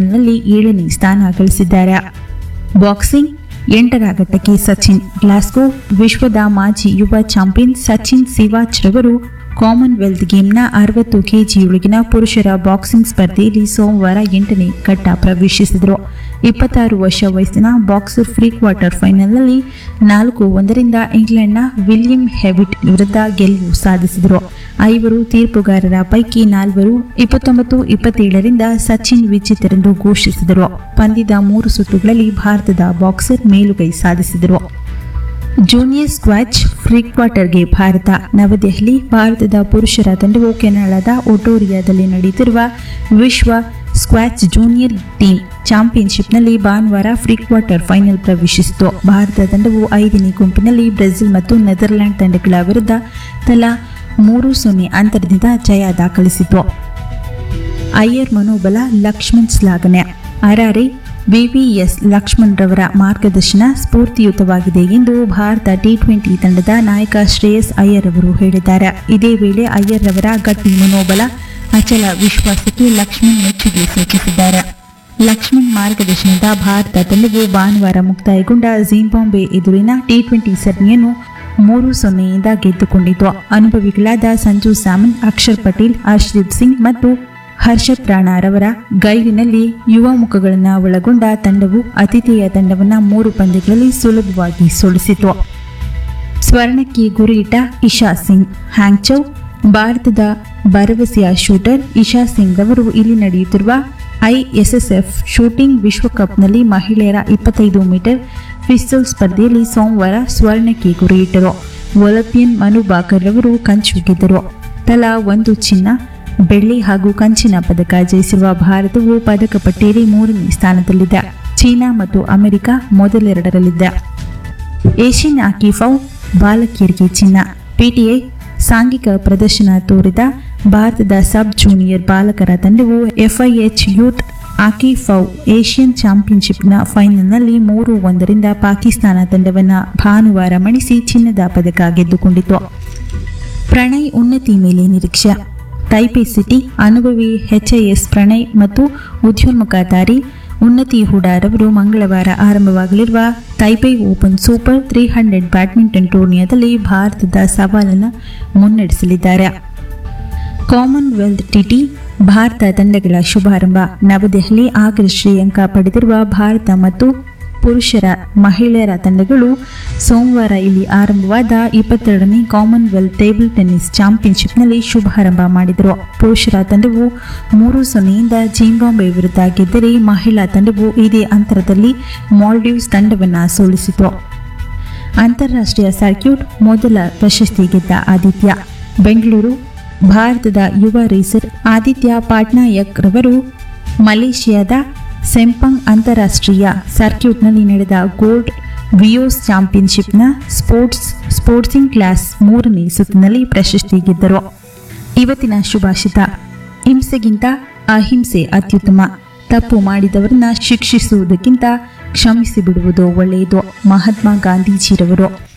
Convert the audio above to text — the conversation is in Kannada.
ಫೈನಲ್ನಲ್ಲಿ ಏಳನೇ ಸ್ಥಾನ ಗಳಿಸಿದ್ದಾರೆ ಬಾಕ್ಸಿಂಗ್ ಎಂಟರ ಘಟ್ಟಕ್ಕೆ ಸಚಿನ್ ಗ್ಲಾಸ್ಗೋ ವಿಶ್ವದ ಮಾಜಿ ಯುವ ಚಾಂಪಿಯನ್ ಸಚಿನ್ ಸಿವಾಚ್ ರವರು ಕಾಮನ್ವೆಲ್ತ್ ಗೇಮ್ನ ಅರವತ್ತು ಕೆಜಿಯೊಳಗಿನ ಪುರುಷರ ಬಾಕ್ಸಿಂಗ್ ಸ್ಪರ್ಧೆಯಲ್ಲಿ ಸೋಮವಾರ ಎಂಟನೇ ಘಟ್ಟ ಪ್ರವೇಶಿಸಿದರು ಇಪ್ಪತ್ತಾರು ವರ್ಷ ವಯಸ್ಸಿನ ಬಾಕ್ಸರ್ ಫ್ರೀ ಕ್ವಾರ್ಟರ್ ಫೈನಲ್ನಲ್ಲಿ ನಾಲ್ಕು ಒಂದರಿಂದ ಇಂಗ್ಲೆಂಡ್ನ ವಿಲಿಯಂ ಹೆವಿಟ್ ವಿರುದ್ಧ ಗೆಲುವು ಸಾಧಿಸಿದರು ಐವರು ತೀರ್ಪುಗಾರರ ಪೈಕಿ ನಾಲ್ವರು ಇಪ್ಪತ್ತೊಂಬತ್ತು ಇಪ್ಪತ್ತೇಳರಿಂದ ಸಚಿನ್ ವಿಜೇತರೆಂದು ಘೋಷಿಸಿದರು ಪಂದ್ಯದ ಮೂರು ಸುತ್ತುಗಳಲ್ಲಿ ಭಾರತದ ಬಾಕ್ಸರ್ ಮೇಲುಗೈ ಸಾಧಿಸಿದರು ಜೂನಿಯರ್ ಸ್ಕ್ವಾಚ್ ಫ್ರೀ ಕ್ವಾರ್ಟರ್ಗೆ ಭಾರತ ನವದೆಹಲಿ ಭಾರತದ ಪುರುಷರ ತಂಡವು ಕೆನಡಾದ ಒಟೋರಿಯಾದಲ್ಲಿ ನಡೆಯುತ್ತಿರುವ ವಿಶ್ವ ಸ್ಕ್ವಾಚ್ ಜೂನಿಯರ್ ಟೀಮ್ ಚಾಂಪಿಯನ್ಶಿಪ್ನಲ್ಲಿ ಭಾನುವಾರ ಫ್ರೀ ಕ್ವಾರ್ಟರ್ ಫೈನಲ್ ಪ್ರವೇಶಿಸಿತು ಭಾರತ ತಂಡವು ಐದನೇ ಗುಂಪಿನಲ್ಲಿ ಬ್ರೆಜಿಲ್ ಮತ್ತು ನೆದರ್ಲ್ಯಾಂಡ್ ತಂಡಗಳ ವಿರುದ್ಧ ತಲಾ ಮೂರು ಸೊನ್ನೆ ಅಂತರದಿಂದ ಜಯ ದಾಖಲಿಸಿತು ಅಯ್ಯರ್ ಮನೋಬಲ ಲಕ್ಷ್ಮಣ್ ಶ್ಲಾಘನೆ ಅರಾರೆ ವಿವಿಎಸ್ ಲಕ್ಷ್ಮಣ್ ರವರ ಮಾರ್ಗದರ್ಶನ ಸ್ಫೂರ್ತಿಯುತವಾಗಿದೆ ಎಂದು ಭಾರತ ಟಿ ಟ್ವೆಂಟಿ ತಂಡದ ನಾಯಕ ಶ್ರೇಯಸ್ ಅಯ್ಯರ್ ಅವರು ಹೇಳಿದ್ದಾರೆ ಇದೇ ವೇಳೆ ಅಯ್ಯರ್ ರವರ ಗಟ್ಟಿ ಮನೋಬಲ ಅಚಲ ವಿಶ್ವಾಸಕ್ಕೆ ಲಕ್ಷ್ಮಣ್ ಮೆಚ್ಚುಗೆ ಸೂಚಿಸಿದ್ದಾರೆ ಲಕ್ಷ್ಮಣ್ ಮಾರ್ಗದರ್ಶನದ ಭಾರತ ತಂಡವು ಭಾನುವಾರ ಮುಕ್ತಾಯಗೊಂಡ ಜಿಂಬಾಬ್ವೆ ಎದುರಿನ ಟಿ ಟ್ವೆಂಟಿ ಸರಣಿಯನ್ನು ಮೂರು ಸೊನ್ನೆಯಿಂದ ಗೆದ್ದುಕೊಂಡಿತು ಅನುಭವಿಗಳಾದ ಸಂಜು ಸ್ಯಾಮನ್ ಅಕ್ಷರ್ ಪಟೇಲ್ ಹರ್ಷದೀಪ್ ಸಿಂಗ್ ಮತ್ತು ಹರ್ಷತ್ ರಾಣಾರವರ ಗೈರಿನಲ್ಲಿ ಯುವ ಮುಖಗಳನ್ನು ಒಳಗೊಂಡ ತಂಡವು ಅತಿಥೇಯ ತಂಡವನ್ನು ಮೂರು ಪಂದ್ಯಗಳಲ್ಲಿ ಸುಲಭವಾಗಿ ಸೋಲಿಸಿತು ಸ್ವರ್ಣಕ್ಕೆ ಗುರಿಯಿಟ್ಟ ಇಶಾ ಸಿಂಗ್ ಹ್ಯಾಂಗ್ಚೌ ಭಾರತದ ಭರವಸೆಯ ಶೂಟರ್ ಇಶಾ ಸಿಂಗ್ ರವರು ಇಲ್ಲಿ ನಡೆಯುತ್ತಿರುವ ಐಎಸ್ಎಸ್ಎಫ್ ಶೂಟಿಂಗ್ ವಿಶ್ವಕಪ್ನಲ್ಲಿ ಮಹಿಳೆಯರ ಇಪ್ಪತ್ತೈದು ಮೀಟರ್ ಪಿಸ್ತೂಲ್ ಸ್ಪರ್ಧೆಯಲ್ಲಿ ಸೋಮವಾರ ಸ್ವರ್ಣಕ್ಕೆ ಗುರಿಯಿಟ್ಟರು ಒಲಿಂಪಿಯನ್ ಮನು ಬಾಕರ್ ರವರು ಕಂಚು ಗೆದ್ದರು ತಲಾ ಒಂದು ಚಿನ್ನ ಬೆಳ್ಳಿ ಹಾಗೂ ಕಂಚಿನ ಪದಕ ಜಯಿಸಿರುವ ಭಾರತವು ಪದಕ ಪಟ್ಟಿಯಲ್ಲಿ ಮೂರನೇ ಸ್ಥಾನದಲ್ಲಿದೆ ಚೀನಾ ಮತ್ತು ಅಮೆರಿಕ ಮೊದಲೆರಡರಲ್ಲಿದೆ ಏಷ್ಯನ್ ಆಕಿಫೌ ಬಾಲಕಿಯರಿಗೆ ಚಿನ್ನ ಪಿಟಿಐ ಸಾಂಘಿಕ ಪ್ರದರ್ಶನ ತೋರಿದ ಭಾರತದ ಸಬ್ ಜೂನಿಯರ್ ಬಾಲಕರ ತಂಡವು ಎಫ್ಐಎಚ್ ಯೂತ್ ಆಕಿಫೌ ಏಷ್ಯನ್ ಚಾಂಪಿಯನ್ಶಿಪ್ನ ಫೈನಲ್ನಲ್ಲಿ ಮೂರು ಒಂದರಿಂದ ಪಾಕಿಸ್ತಾನ ತಂಡವನ್ನು ಭಾನುವಾರ ಮಣಿಸಿ ಚಿನ್ನದ ಪದಕ ಗೆದ್ದುಕೊಂಡಿತು ಪ್ರಣಯ್ ಉನ್ನತಿ ಮೇಲೆ ನಿರೀಕ್ಷೆ ಟೈಪೆ ಸಿಟಿ ಅನುಭವಿ ಎಚ್ಐಎಸ್ ಪ್ರಣಯ್ ಮತ್ತು ಉದ್ಯೋನ್ಮುಖ ದಾರಿ ಉನ್ನತಿ ಹುಡಾರವರು ಮಂಗಳವಾರ ಆರಂಭವಾಗಲಿರುವ Taipei open super three hundred badminton ಟೂರ್ನಿಯಾದಲ್ಲಿ ಭಾರತದ ಸವಾಲನ್ನು ಮುನ್ನಡೆಸಲಿದ್ದಾರೆ ಕಾಮನ್ವೆಲ್ತ್ ಟಿಟಿ ಭಾರತ ತಂಡಗಳ ಶುಭಾರಂಭ ನವದೆಹಲಿ ಆಗಸ್ಟ್ ಶ್ರೇಯಾಂಕ ಪಡೆದಿರುವ ಭಾರತ ಮತ್ತು ಪುರುಷರ ಮಹಿಳೆಯರ ತಂಡಗಳು ಸೋಮವಾರ ಇಲ್ಲಿ ಆರಂಭವಾದ ಇಪ್ಪತ್ತೆರಡನೇ ಕಾಮನ್ವೆಲ್ತ್ ಟೇಬಲ್ ಟೆನ್ನಿಸ್ ಚಾಂಪಿಯನ್ಶಿಪ್ನಲ್ಲಿ ಶುಭಾರಂಭ ಮಾಡಿದರು ಪುರುಷರ ತಂಡವು ಮೂರು ಸೊನ್ನೆಯಿಂದ ಜಿಂಬಾಬ್ವೆ ವಿರುದ್ಧ ಗೆದ್ದರೆ ಮಹಿಳಾ ತಂಡವು ಇದೇ ಅಂತರದಲ್ಲಿ ಮಾಲ್ಡೀವ್ಸ್ ತಂಡವನ್ನು ಸೋಲಿಸಿತು ಅಂತಾರಾಷ್ಟ್ರೀಯ ಸರ್ಕ್ಯೂಟ್ ಮೊದಲ ಪ್ರಶಸ್ತಿ ಗೆದ್ದ ಆದಿತ್ಯ ಬೆಂಗಳೂರು ಭಾರತದ ಯುವ ರೇಸರ್ ಆದಿತ್ಯ ಪಾಟ್ನಾಯಕ್ ರವರು ಮಲೇಷಿಯಾದ ಸೆಂಪಂಗ್ ಅಂತಾರಾಷ್ಟ್ರೀಯ ಸರ್ಕ್ಯೂಟ್ನಲ್ಲಿ ನಡೆದ ಗೋಲ್ಡ್ ವಿಯೋಸ್ ಚಾಂಪಿಯನ್ಶಿಪ್ನ ಸ್ಪೋರ್ಟ್ಸ್ ಸ್ಪೋರ್ಟ್ಸಿಂಗ್ ಕ್ಲಾಸ್ ಮೂರನೇ ಸುತ್ತಿನಲ್ಲಿ ಪ್ರಶಸ್ತಿ ಗೆದ್ದರು ಇವತ್ತಿನ ಶುಭಾಷಿತ ಹಿಂಸೆಗಿಂತ ಅಹಿಂಸೆ ಅತ್ಯುತ್ತಮ ತಪ್ಪು ಮಾಡಿದವರನ್ನ ಶಿಕ್ಷಿಸುವುದಕ್ಕಿಂತ ಕ್ಷಮಿಸಿ ಬಿಡುವುದು ಒಳ್ಳೆಯದು ಮಹಾತ್ಮ ಗಾಂಧೀಜಿರವರು